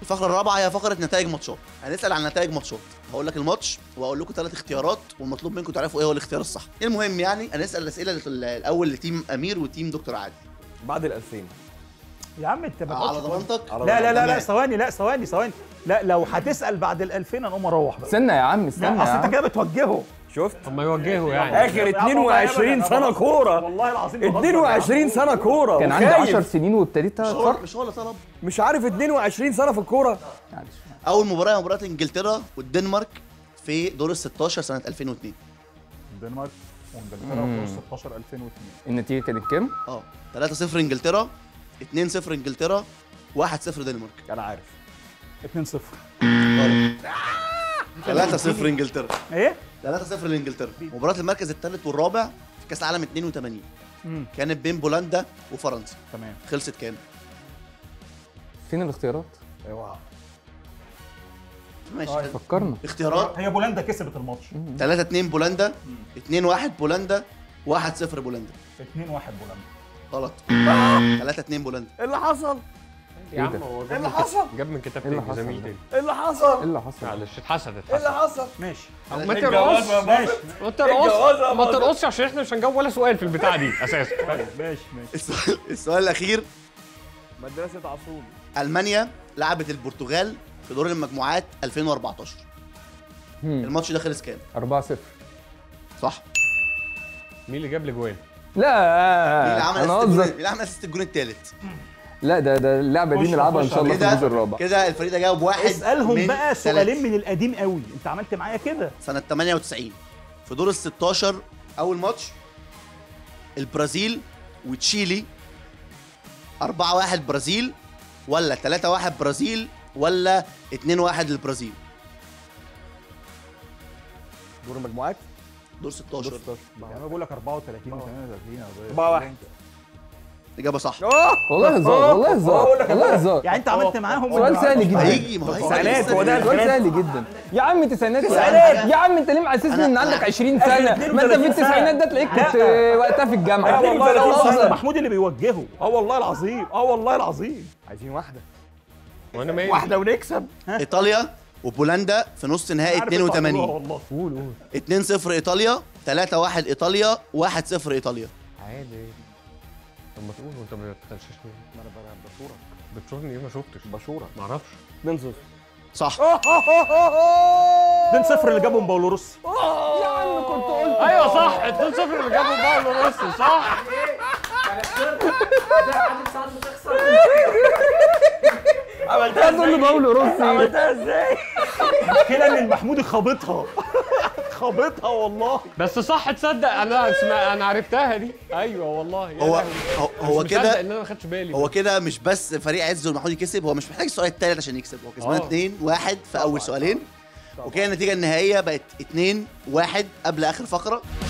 الفقره الرابعه هي فقره نتائج ماتشات هنسال عن نتائج ماتشات هقول لك الماتش واقول لكم ثلاث اختيارات والمطلوب منكم تعرفوا ايه هو الاختيار الصح المهم يعني هنسال الاسئله لل- الاول لتيم امير وتيم دكتور عادل بعد ال 2000 يا عم انت ما على تقعدش ضمانتك على لا لا لا لا تمام. ثواني لا ثواني ثواني لا لو هتسال بعد ال 2000 انا اقوم اروح بقى استنى يا عم استنى لا يا اصل انت عم كده بتوجهه شفت هم يوجهوا يعني اخر 22 سنه كوره والله العظيم بهزر 22 سنه كوره كان عندي وخايف. 10 سنين وابتديت مش هو اتفرج مش هو اللي طلب مش عارف 22 سنه في الكوره معلش. اول مباراه هي مباراه انجلترا والدنمارك في دور ال 16 سنه 2002 الدنمارك وانجلترا مم. في 16 2002 النتيجه كانت كام؟ اه 3-0 انجلترا 2-0 انجلترا 1-0 دنمارك انا عارف 2 0 غلط 3-0 انجلترا ايه 3-0 لانجلترا مباراه المركز الثالث والرابع في كاس العالم 82 امم كانت بين بولندا وفرنسا تمام خلصت كام؟ فين الاختيارات؟ اوعى ماشي طيب. فكرنا اختيارات هي بولندا كسبت الماتش 3 2 بولندا 2 1 بولندا 1 0 بولندا 2 1 بولندا غلط 3 2 بولندا ايه اللي حصل يا عم هو ايه جاب اللي من حصل جاب من كتاب إيه اللي تاني حصل زميل ده؟ تاني ايه اللي حصل ايه اللي حصل؟ معلش اتحسدت ايه اللي اتحسدت حصل ماشي ما ترقص ماشي ما ترقص ما ترقصش عشان احنا مش هنجاوب ولا سؤال في البتاعه دي اساسا ماشي ماشي السؤال, السؤال الاخير مدرسه عصون المانيا لعبت البرتغال في دور المجموعات 2014 مم. الماتش ده خلص كام 4 0 صح مين اللي جاب الاجوان؟ مين اللي لا عمل انا اسيست الجون- قصدك مين اللي عمل اسيست الجون الثالث لا ده ده اللعبه دي خش- نلعبها ان خش شاء الله في كده الجزء الرابع كده الفريق ده جاوب واحد اسالهم من بقى ثلاثة. سؤالين من القديم قوي انت عملت معايا كده سنة 98 في دور ال 16 أول ماتش البرازيل وتشيلي 4 1 برازيل ولا 3 1 برازيل ولا 2 1 للبرازيل دور المجموعات دور 16 انا بقول لك 34 و38 4 1 إجابة صح والله هزار والله هزار والله هزار يعني انت عملت معاهم سؤال ولا سهل جدا هيجي ما هو هيجي. تسعينات، هو ده سؤال سهل جدا يا عم تسعينات يا عم يا عم انت ليه محسسني ان عندك 20 سنه ما انت في 32 التسعينات ده تلاقيك كنت وقتها في الجامعه لا والله لا العظيم مؤاخذة. محمود اللي بيوجهه اه والله العظيم اه والله العظيم عايزين واحده وانا مالي واحده ونكسب إيطاليا وبولندا في نص نهائي عارف انتوا هتقولوها 82 والله قول قول 2 0 إيطاليا 3 1 إيطاليا 1 0 إيطاليا عادي طب ما تقول وانت ما بتغششني ما انا بقى بشورك بتشوفني ايه ما شفتش بشورك ما اعرفش 2 0 صح 2 0 اللي جابهم باولوروسي يا عم كنت قلت ايوه صح 2 0 اللي جابوا باولو روسي صح عملتها تقول لي باولو روسي عملتها ازاي؟ المشكله ان المحمودي خابطها خابطها والله بس صح تصدق انا اسمع انا عرفتها دي ايوه والله يا هو لهوي. هو, مش هو مصدق كده ان انا ما خدتش بالي هو كده مش بس فريق عز والمحمودي كسب هو مش محتاج السؤال الثالث عشان يكسب هو كسبان آه. 2 1 في اول سؤالين وكده النتيجه النهائيه بقت 2 1 قبل اخر فقره